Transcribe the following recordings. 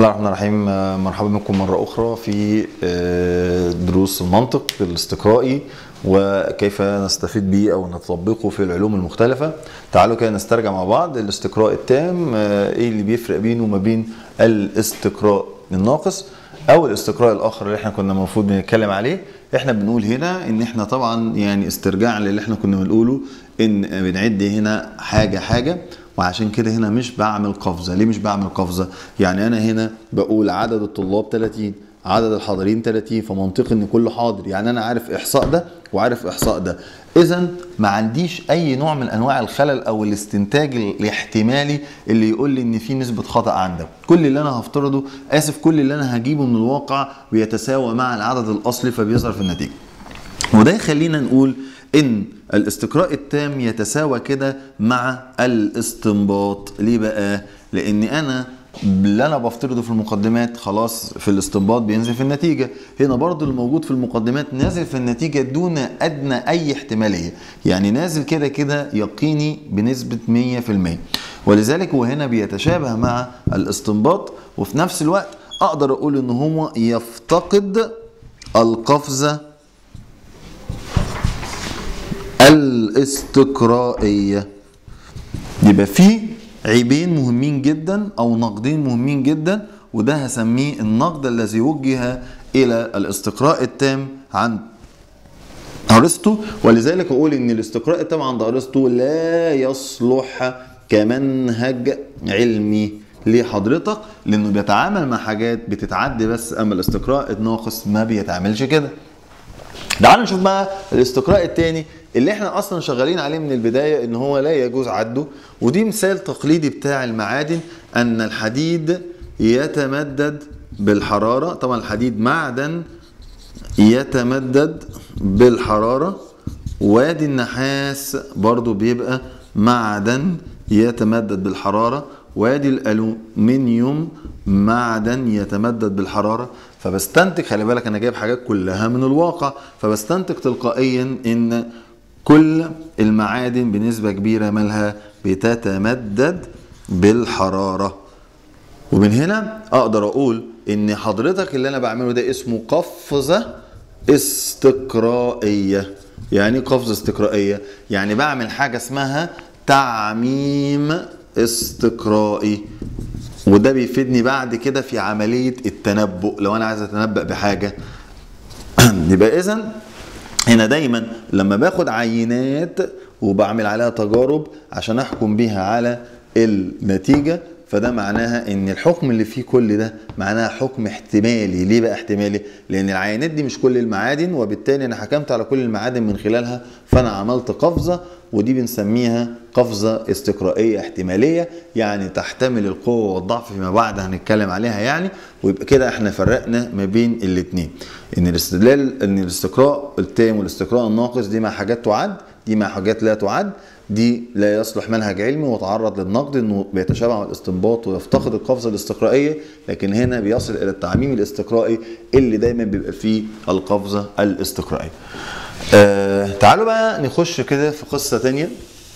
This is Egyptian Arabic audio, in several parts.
الله الرحمن الرحيم آه، مرحبا بكم مرة أخرى في آه، دروس المنطق الاستقرائي وكيف نستفيد به أو نطبقه في العلوم المختلفة تعالوا كده نسترجع مع بعض الاستقراء التام آه، إيه اللي بيفرق بينه وما بين الاستقراء الناقص أو الاستقراء الآخر اللي احنا كنا المفروض بنتكلم عليه احنا بنقول هنا ان احنا طبعا يعني استرجاعا للي احنا كنا بنقوله ان بنعد هنا حاجة حاجة وعشان كده هنا مش بعمل قفزه ليه مش بعمل قفزه يعني انا هنا بقول عدد الطلاب 30 عدد الحاضرين 30 فمنطقي ان كله حاضر يعني انا عارف احصاء ده وعارف احصاء ده اذا ما عنديش اي نوع من انواع الخلل او الاستنتاج الاحتمالي اللي يقول لي ان في نسبه خطا عندك كل اللي انا هفترضه اسف كل اللي انا هجيبه من الواقع بيتساوى مع العدد الاصلي فبيظهر في النتيجه وده يخلينا نقول ان الاستقراء التام يتساوى كده مع الاستنباط ليه بقى لان انا اللي انا بفترضه في المقدمات خلاص في الاستنباط بينزل في النتيجه هنا برضو الموجود في المقدمات نازل في النتيجه دون ادنى اي احتماليه يعني نازل كده كده يقيني بنسبه 100% ولذلك هو هنا بيتشابه مع الاستنباط وفي نفس الوقت اقدر اقول ان هو يفتقد القفزه الاستقرائية يبقى في عيبين مهمين جدا او نقدين مهمين جدا وده هسميه النقد الذي وجه الى الاستقراء التام عند ارسطو ولذلك اقول ان الاستقراء التام عند ارسطو لا يصلح كمنهج علمي ليه حضرتك لانه بيتعامل مع حاجات بتتعدي بس اما الاستقراء الناقص ما بيتعاملش كده تعالوا نشوف بقى الاستقراء الثاني اللي احنا اصلا شغالين عليه من البدايه ان هو لا يجوز عده ودي مثال تقليدي بتاع المعادن ان الحديد يتمدد بالحراره طبعا الحديد معدن يتمدد بالحراره وادي النحاس برضو بيبقى معدن يتمدد بالحراره وادي الالومنيوم معدن يتمدد بالحراره فبستنتج خلي بالك انا جايب حاجات كلها من الواقع فبستنتج تلقائيا ان كل المعادن بنسبه كبيره مالها بتتمدد بالحراره ومن هنا اقدر اقول ان حضرتك اللي انا بعمله ده اسمه قفزه استقرائيه يعني قفزه استقرائيه يعني بعمل حاجه اسمها تعميم استقرائي وده بيفيدني بعد كده في عمليه التنبؤ لو انا عايز اتنبأ بحاجه يبقى اذا هنا دايما لما باخد عينات وبعمل عليها تجارب عشان احكم بيها على النتيجه فده معناها ان الحكم اللي فيه كل ده معناها حكم احتمالي ليه بقى احتمالي لان العينات دي مش كل المعادن وبالتالي انا حكمت على كل المعادن من خلالها فانا عملت قفزه ودي بنسميها قفزه استقرائيه احتماليه يعني تحتمل القوه والضعف فيما بعد هنتكلم عليها يعني ويبقى كده احنا فرقنا ما بين الاثنين ان الاستدلال ان الاستقراء التام والاستقراء الناقص دي مع حاجات تعد دي مع حاجات لا تعد دي لا يصلح منهج علمي وتعرض للنقد انه بيتشابه مع الاستنباط ويفتقد القفزه الاستقرائيه لكن هنا بيصل الى التعميم الاستقرائي اللي دايما بيبقى فيه القفزه الاستقرائيه. آه تعالوا بقى نخش كده في قصه ثانيه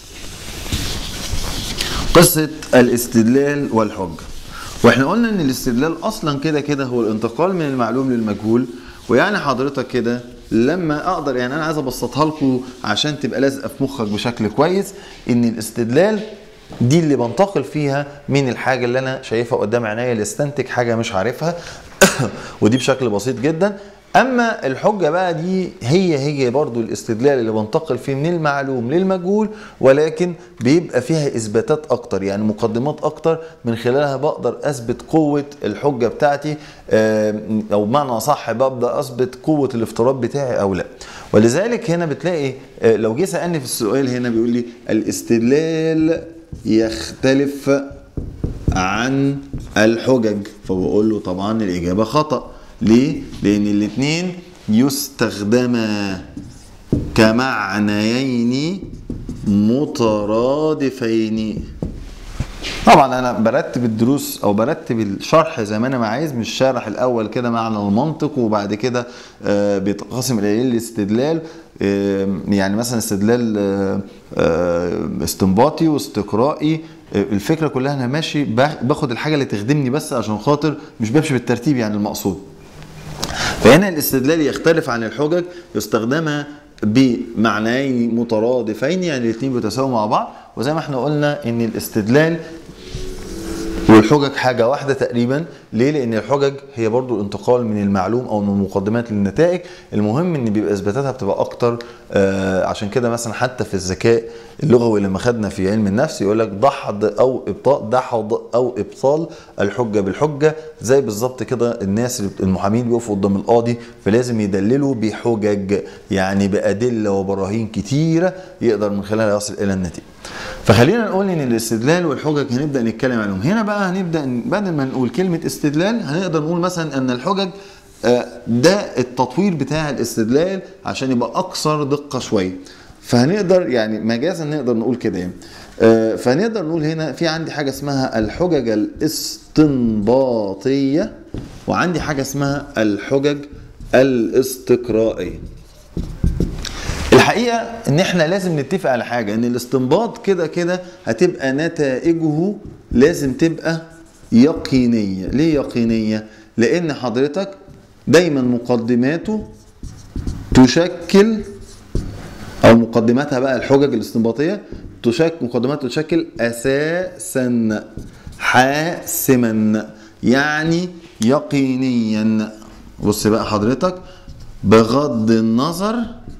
قصه الاستدلال والحجه. واحنا قلنا ان الاستدلال اصلا كده كده هو الانتقال من المعلوم للمجهول ويعني حضرتك كده لما اقدر يعني انا عايز ابسطها لكم عشان تبقى لازقه في مخك بشكل كويس ان الاستدلال دي اللي بنتقل فيها من الحاجه اللي انا شايفها قدام عينيا لاستنتج حاجه مش عارفها ودي بشكل بسيط جدا اما الحجه بقى دي هي هي برضو الاستدلال اللي بنتقل فيه من المعلوم للمجهول ولكن بيبقى فيها اثباتات اكتر يعني مقدمات اكتر من خلالها بقدر اثبت قوه الحجه بتاعتي او بمعنى صح ببدا اثبت قوه الافتراض بتاعي او لا ولذلك هنا بتلاقي لو جه سالني في السؤال هنا بيقول لي الاستدلال يختلف عن الحجج فبقول له طبعا الاجابه خطأ ليه؟ لأن الاثنين يستخدما كمعنيين مترادفين طبعا انا برتب الدروس او برتب الشرح زي ما انا عايز مش شارح الاول كده معنى المنطق وبعد كده آه بيتقسم الى الاستدلال آه يعني مثلا استدلال آه استنباطي واستقرائي الفكره كلها انا ماشي باخ- باخد الحاجه اللي تخدمني بس عشان خاطر مش بمشي بالترتيب يعني المقصود فهنا الاستدلال يختلف عن الحجج يستخدم بمعنيين مترادفين يعني الاثنين بيتساووا مع بعض وزي ما احنا قلنا ان الاستدلال والحجج حاجة واحدة تقريبا ليه؟ لأن الحجج هي برضو الانتقال من المعلوم أو من المقدمات للنتائج المهم إن بيبقى إثباتاتها بتبقى أكتر آه عشان كده مثلا حتى في الذكاء اللغوي لما خدنا في علم النفس يقول لك دحض أو إبطاء دحض أو إبطال الحجة بالحجة زي بالظبط كده الناس اللي- المحامين بيقفوا قدام القاضي فلازم يدللوا بحجج يعني بأدلة وبراهين كتيرة يقدر من خلالها يصل إلى النتيجة فخلينا نقول ان الاستدلال والحجج هنبدا نتكلم عنهم هنا بقى هنبدا ن- بدل ما نقول كلمه استدلال هنقدر نقول مثلا ان الحجج آه، ده التطوير بتاع الاستدلال عشان يبقى اكثر دقه شويه فهنقدر يعني مجازا نقدر نقول كده يعني آه، فنقدر نقول هنا في عندي حاجه اسمها الحجج الاستنباطيه وعندي حاجه اسمها الحجج الاستقرائيه الحقيقه ان احنا لازم نتفق على حاجه ان الاستنباط كده كده هتبقى نتائجه لازم تبقى يقينيه ليه يقينيه لان حضرتك دايما مقدماته تشكل او مقدماتها بقى الحجج الاستنباطيه تشكل مقدماتها تشكل اساسا حاسما يعني يقينيا بص بقى حضرتك بغض النظر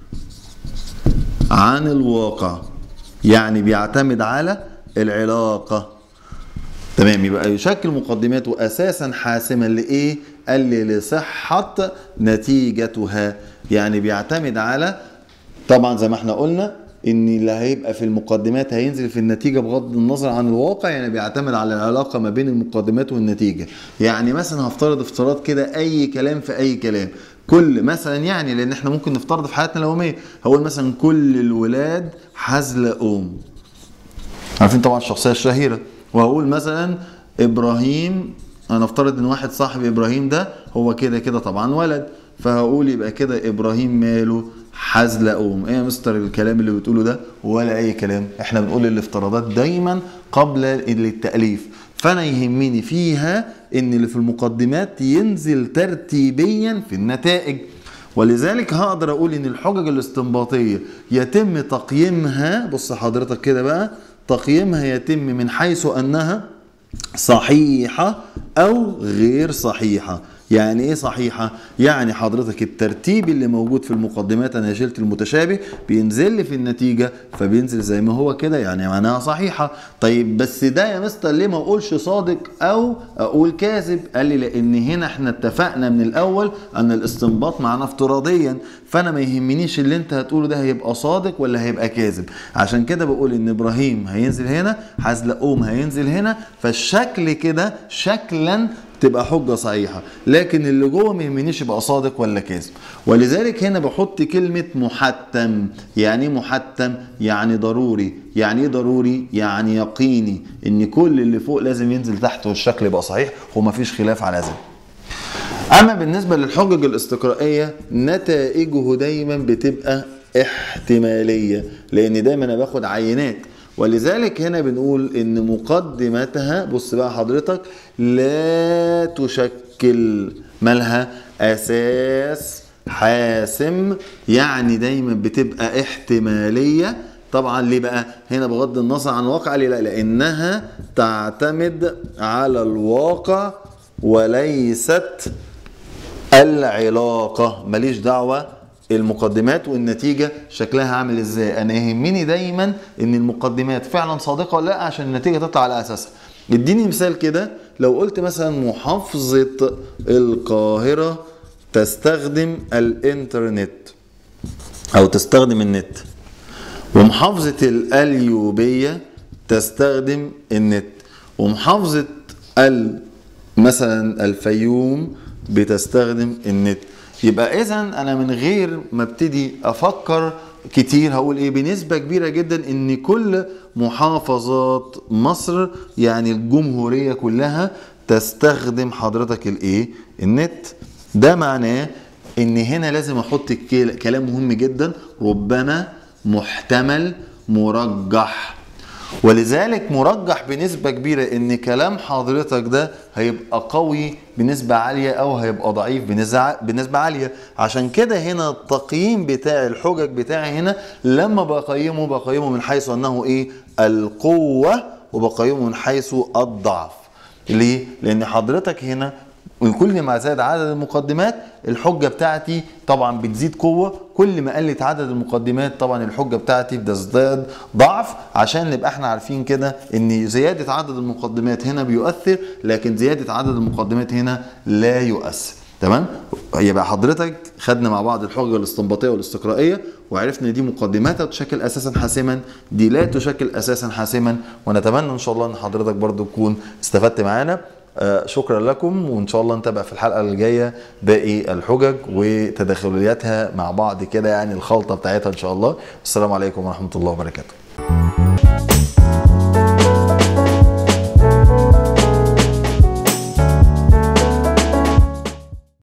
عن الواقع يعني بيعتمد على العلاقة تمام يبقى يشكل مقدماته أساسا حاسما لإيه؟ قال لي لصحة نتيجتها يعني بيعتمد على طبعا زي ما احنا قلنا ان اللي هيبقى في المقدمات هينزل في النتيجه بغض النظر عن الواقع يعني بيعتمد على العلاقه ما بين المقدمات والنتيجه يعني مثلا هفترض افتراض كده اي كلام في اي كلام كل مثلا يعني لان احنا ممكن نفترض في حياتنا اليوميه هقول مثلا كل الولاد حزلقوم عارفين طبعا الشخصيه الشهيره وهقول مثلا ابراهيم انا افترض ان واحد صاحب ابراهيم ده هو كده كده طبعا ولد فهقول يبقى كده ابراهيم ماله حزلقوم ايه يا مستر الكلام اللي بتقوله ده ولا اي كلام احنا بنقول الافتراضات دايما قبل التاليف فانا يهمني فيها ان اللي في المقدمات ينزل ترتيبيا في النتائج ولذلك هقدر اقول ان الحجج الاستنباطيه يتم تقييمها بص حضرتك كده بقى تقييمها يتم من حيث انها صحيحه او غير صحيحه يعني ايه صحيحه يعني حضرتك الترتيب اللي موجود في المقدمات انا شلت المتشابه بينزل لي في النتيجه فبينزل زي ما هو كده يعني معناها صحيحه طيب بس ده يا مستر ليه ما اقولش صادق او اقول كاذب قال لي لان هنا احنا اتفقنا من الاول ان الاستنباط معنا افتراضيا فانا ما يهمنيش اللي انت هتقوله ده هيبقى صادق ولا هيبقى كاذب عشان كده بقول ان ابراهيم هينزل هنا حزلقوم هينزل هنا فالشكل كده شكلا تبقى حجه صحيحه لكن اللي جوه ما يهمنيش يبقى صادق ولا كاذب ولذلك هنا بحط كلمه محتم يعني ايه محتم يعني ضروري يعني ايه ضروري يعني يقيني ان كل اللي فوق لازم ينزل تحت والشكل يبقى صحيح ومفيش خلاف على ذلك اما بالنسبه للحجج الاستقرائيه نتائجه دايما بتبقى احتماليه لان دايما انا باخد عينات ولذلك هنا بنقول ان مقدمتها بص بقى حضرتك لا تشكل مالها اساس حاسم يعني دايما بتبقى احتماليه طبعا ليه بقى هنا بغض النظر عن الواقع ليه لا لانها تعتمد على الواقع وليست العلاقه ماليش دعوه المقدمات والنتيجة شكلها عامل ازاي انا يهمني دايما ان المقدمات فعلا صادقة ولا لا عشان النتيجة تطلع على اساسها اديني مثال كده لو قلت مثلا محافظة القاهرة تستخدم الانترنت او تستخدم النت ومحافظة القليوبية تستخدم النت ومحافظة ال مثلا الفيوم بتستخدم النت يبقى اذا انا من غير ما ابتدي افكر كتير هقول ايه بنسبة كبيرة جدا ان كل محافظات مصر يعني الجمهورية كلها تستخدم حضرتك الايه النت ده معناه ان هنا لازم احط كلام مهم جدا ربما محتمل مرجح ولذلك مرجح بنسبة كبيرة ان كلام حضرتك ده هيبقى قوي بنسبة عالية او هيبقى ضعيف بنسبة بنسبة عالية عشان كده هنا التقييم بتاع الحجج بتاعي هنا لما بقيمه بقيمه من حيث انه ايه القوة وبقيمه من حيث الضعف ليه؟ لان حضرتك هنا وكل ما زاد عدد المقدمات الحجة بتاعتي طبعا بتزيد قوة كل ما قلت عدد المقدمات طبعا الحجة بتاعتي بتزداد ضعف عشان نبقى احنا عارفين كده ان زيادة عدد المقدمات هنا بيؤثر لكن زيادة عدد المقدمات هنا لا يؤثر تمام يبقى حضرتك خدنا مع بعض الحجه الاستنباطيه والاستقرائيه وعرفنا ان دي مقدماتها تشكل اساسا حاسما دي لا تشكل اساسا حاسما ونتمنى ان شاء الله ان حضرتك برضو تكون استفدت معانا آه، شكرا لكم وان شاء الله نتابع في الحلقه الجايه باقي الحجج وتداخلياتها مع بعض كده يعني الخلطه بتاعتها ان شاء الله السلام عليكم ورحمه الله وبركاته